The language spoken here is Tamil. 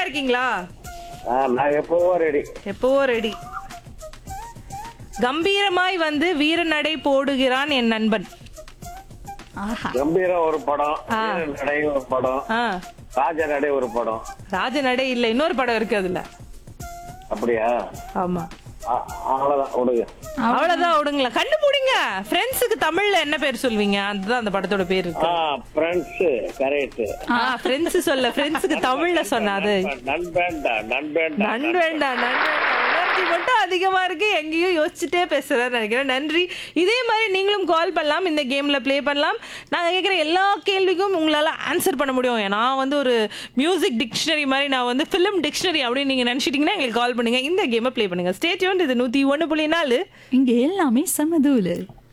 இருக்கீங்களா ஆ, நான் எப்பவோ ரெடி எப்பவோ ரெடி கம்பீரமாய் வந்து வீரநடை போடுகிறான் என் நண்பன் ஆஹா கம்பீரம் ஒரு படம் ஆ. வீரன் நடை ஒரு படம் ஆ ராஜ நடை ஒரு படம் ராஜநடை இல்ல இன்னொரு படம் இருக்கு அதுல அப்படியா ஆமா ஆ, அவ்வளவுதான் விடுங்க அவ்வளவுதான் விடுங்களா கண்டுபிடிங்க ஃப்ரெண்ட்ஸுக்கு தமிழ்ல என்ன பேர் சொல்வீங்க அதுதான் அந்த படத்தோட பேர் இருக்கு ஆ ஃப்ரெண்ட்ஸ் கரெக்ட் ஆ ஃப்ரெண்ட்ஸ் சொல்ல ஃப்ரெண்ட்ஸுக்கு தமிழ்ல சொன்ன அது நண்பேண்டா நண்பேண்டா நன் வேண்டாம் நன் வேண்டாம் உணர்ச்சி மட்டும் அதிகமா இருக்கு எங்கேயும் யோசிச்சுட்டே பேசுறேன்னு நினைக்கிறேன் நன்றி இதே மாதிரி நீங்களும் கால் பண்ணலாம் இந்த கேம்ல ப்ளே பண்ணலாம் நாங்க கேட்குற எல்லா கேள்விக்கும் உங்களால ஆன்சர் பண்ண முடியும் நான் வந்து ஒரு மியூசிக் டிக்ஷனரி மாதிரி நான் வந்து ஃபிலிம் டிக்ஷனரி அப்படின்னு நீங்க நினைச்சிட்டீங்கன்னா எங்களுக்கு கால் பண்ணுங்க இந்த கேமை ப்ளே பண்ணுங்க ஸ்டேட்யூன் இது நூத்தி ஒன்று புள்ளி நாலு இங்க எல்லாமே சமதூலு